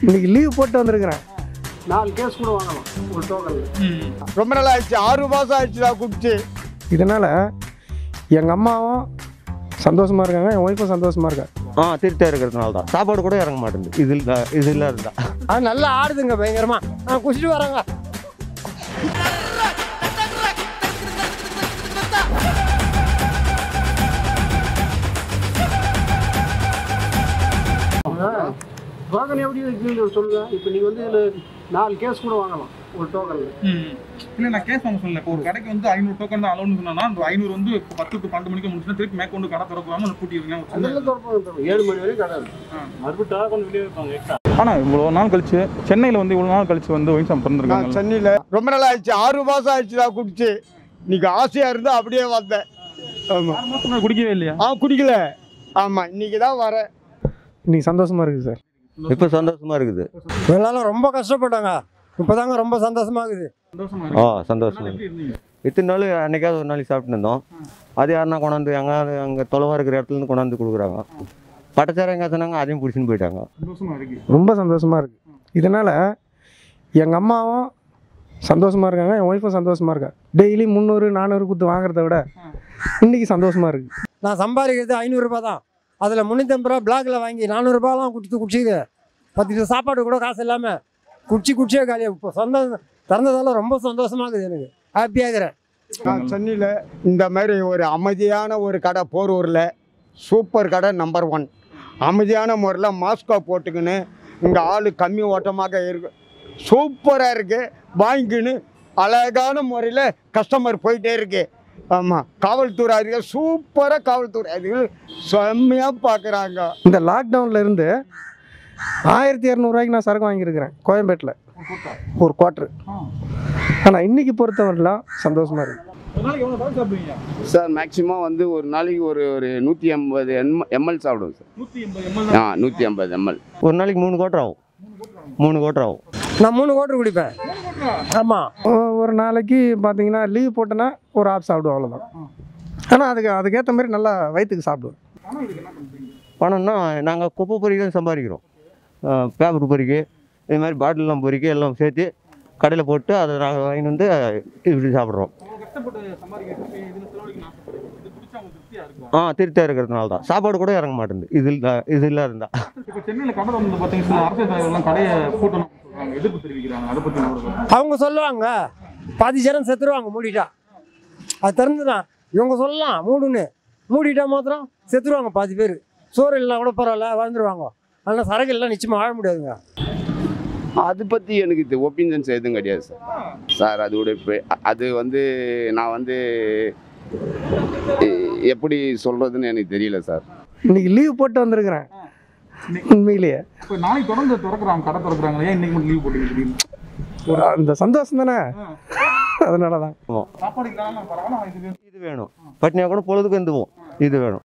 இன்னைக்கு லீவ் போட்டு வந்திருக்கிறேன் நாலு கேஸ் கூட வாங்கலாம் ஒரு டோக்கன் ரொம்ப நாள் ஆயிடுச்சு ஆறு மாதம் ஆயிடுச்சுடா குடிச்சு இதனால் எங்கள் அம்மாவும் சந்தோஷமாக இருக்காங்க என் ஒய்ஃபும் சந்தோஷமாக இருக்கா ஆ திருப்தியாக இருக்கிறதுனால தான் சாப்பாடு கூட இறங்க மாட்டேங்குது இது இல்லை இது இல்லை இருந்தா அது நல்லா ஆடுதுங்க பயங்கரமாக ஆ குடிச்சிட்டு வராங்க டோக்கன் எப்படி இருக்குன்னு சொல்லுங்க இப்போ நீங்கள் வந்து இதில் நாலு கேஸ் கூட வாங்கலாம் ஒரு டோக்கனில் ம். இல்ல நான் கேஸ் வாங்க சொல்லல இப்போ ஒரு கடைக்கு வந்து ஐநூறு டோக்கன் தான் அலோன்னு சொன்னா அந்த ஐநூறு வந்து இப்போ பத்து டு பன்னெண்டு மணிக்கு முடிச்சுன்னா திருப்பி மேற்கொண்டு கடை திறக்கலாம கூட்டிடுங்க ஒரு சின்ன- அதெல்லாம் திறப்பாங்க ஏழு மணி வரைக்கும் கடை இருக்கு மறுபடியும் டோக்கன் வெளியே வைப்பாங்க எக்ஸ்ட்ரா ஆனா இவ்வளவு நாள் கழிச்சு சென்னையில வந்து இவ்வளவு நாள் கழிச்சு வந்து ஒயின் ஷாப் நான் திறந்துருக்காங்க சென்னையில் ரொம்ப நாள் ஆயிடுச்சு ஆறு மாதம் ஆயிடுச்சுடா குடிச்சு இன்னைக்கு ஆசையாக இருந்து அப்படியே வந்தேன் ஆமாம் ஆறு மாசம் முன்னாடி குடிக்கவே இல்லையா ஆ குடிக்கல ஆமாம் இன்னைக்கு தான் வரேன் இன்னைக்கு சந்தோஷமாக இருக்குது சார் இப்போ சந்தோஷமா இருக்குது எல்லாரும் ரொம்ப கஷ்டப்பட்டாங்க இப்போதாங்க ரொம்ப சந்தோஷமாக இருக்குது சந்தோஷமா ஆ இருக்கு சந்தோஷமா எப்படி இருந்தீங்க இத்தனை நாள் அன்னைக்காவது ஒரு நாளைக்கு சாப்பிட்டு இருந்தோம் அது யாருன்னா கொண்டாந்து எங்காவது அங்கே தொலைவாக இருக்கிற இடத்துல இருந்து கொண்டாந்து கொடுக்குறாங்க பட்டச்சாரம் எங்கே சொன்னாங்க அதையும் பிடிச்சின்னு போயிட்டாங்க சந்தோஷமா இருக்கு ரொம்ப சந்தோஷமாக இருக்குது இதனால் எங்கள் அம்மாவும் சந்தோஷமாக இருக்காங்க என் ஒய்ஃபும் சந்தோஷமாக இருக்கா டெய்லி முந்நூறு நானூறு கொடுத்து வாங்குறத விட இன்னைக்கு சந்தோஷமாக இருக்குது நான் சம்பாதிக்கிறது ஐநூறுரூபா தான் அதில் முந்நூற்றம்பது ரூபா பிளாக்ல வாங்கி நானூறுரூபாலாம் கொடுத்து குடிச்சிது பத்து கிலோ சாப்பாடு கூட காசு இல்லாமல் குடிச்சு குடிச்சே காலியாக இப்போ சொந்தம் திறந்ததால ரொம்ப சந்தோஷமா இருக்குது எனக்கு ஹாப்பியாக இருக்கிறேன் நான் சென்னையில் இந்த மாதிரி ஒரு அமைதியான ஒரு கடை போரூரில் சூப்பர் கடை நம்பர் ஒன் அமைதியான முறையில் மாஸ்கோ போட்டுக்கின்னு இங்கே ஆள் கம்மி ஓட்டமாக இருக்கு சூப்பராக இருக்குது வாங்கிக்கின்னு அழகான முறையில் கஸ்டமர் போயிட்டே இருக்கு ஆமாம் காவல்துறை அதிகாரி சூப்பராக காவல்துறை அதிகாரி செம்மையாக பார்க்குறாங்க இந்த லாக்டவுனில் இருந்து ஆயிரத்தி இரநூறுவாய்க்கு நான் சரக்கு வாங்கியிருக்கிறேன் கோயம்பேட்டில் ஒரு குவாட்ரு ஆனால் இன்னைக்கு பொறுத்தவரைலாம் சந்தோஷமாக இருக்குது ஒரு நாளைக்கு எவ்வளவு தடவை சாப்பிடுவீங்க சார் மேக்ஸிமம் வந்து ஒரு நாளைக்கு ஒரு ஒரு நூற்றி ஐம்பது எம்எல் சாப்பிடுவோம் சார் நூத்தி எண்பது எம்எல் ஆ நூற்றி ஐம்பது எம்எல் ஒரு நாளைக்கு மூணு கோட்டர் ஆகும் மூணு கோட்டர் ஆகும் நான் மூணு கோட்டர் குடிப்பேன் ஆமாம் ஒரு நாளைக்கு பார்த்தீங்கன்னா லீவ் போட்டேன்னா ஒரு ஆப் சாப்பிடுவோம் அவ்வளோதான் ஆனால் அதுக்கு அதுக்கேற்ற மாதிரி நல்லா வயிற்றுக்கு சாப்பிடுவேன் பணம்னா நாங்கள் குப்பை பொறிக்க தான் சம்பாதிக்கிறோம் பேப்பர் பொறிக்க இது மாதிரி பாட்டிலெலாம் பொறிக்க எல்லாம் சேர்த்து கடையில் போட்டு அதை நாங்கள் வாங்கிட்டு வந்து இப்படி சாப்பிட்றோம் கஷ்டப்பட்டு சம்பாதிக்கிறது இதுல செலவழிக்க ஆசைப்படுறீங்க இது குடிச்சா உங்களுக்கு திருப்தியா இருக்கும் ஆ திருப்தியாக இருக்கிறதுனால தான் சாப்பாடு கூட இறங்க மாட்டேங்குது இது இல்லை இது இல்லை இருந்தால் இப்போ சென்னையில கடை வந்து பாத்தீங்கன்னா அரசியல் தலைவர்லாம் கடையை கூட்டணும் சொல்றாங்க எதிர்ப்பு தெரிவிக்கிறாங்க அதை பத்தி உங்களுக்கு அவங்க சொல்லுவாங்க பாதி ஜனம் செத்துருவாங்க மூடிட்டா அது திறந்துதான் இவங்க சொல்லலாம் மூடுன்னு மூடிட்டா மாத்திரம் செத்துருவாங்க பாதி பேர் சோறு இல்லைனா கூட பரவாயில்ல வாழ்ந்துருவாங்க ஆனால் சரக்கு எல்லாம் நிச்சயமாக வாழ முடியாதுங்க அது பற்றி எனக்கு இது ஒப்பீனியன்ஸ் எதுவும் கிடையாது சார் சார் அதோட இப்ப- அது வந்து நான் வந்து எ- எப்படி சொல்கிறதுன்னு எனக்கு தெரியல சார் இன்னைக்கு லீவ் போட்டு வந்திருக்கிறேன் உண்மையிலேயே இப்போ நாளைக்கு தொடர்ந்து திறக்கிறாங்க கடை திறக்கிறாங்க ஏன் இன்னைக்கு மட்டும் லீவ் போட்டுங்க திடீர்னு அந்த சந்தோஷம் தானே அதனால தான் சாப்பாடு இல்லாம பரவாயில்ல இது இது வேணும் பட்னியாக கூட பொழுதுக்கு வந்துவோம் இது வேணும்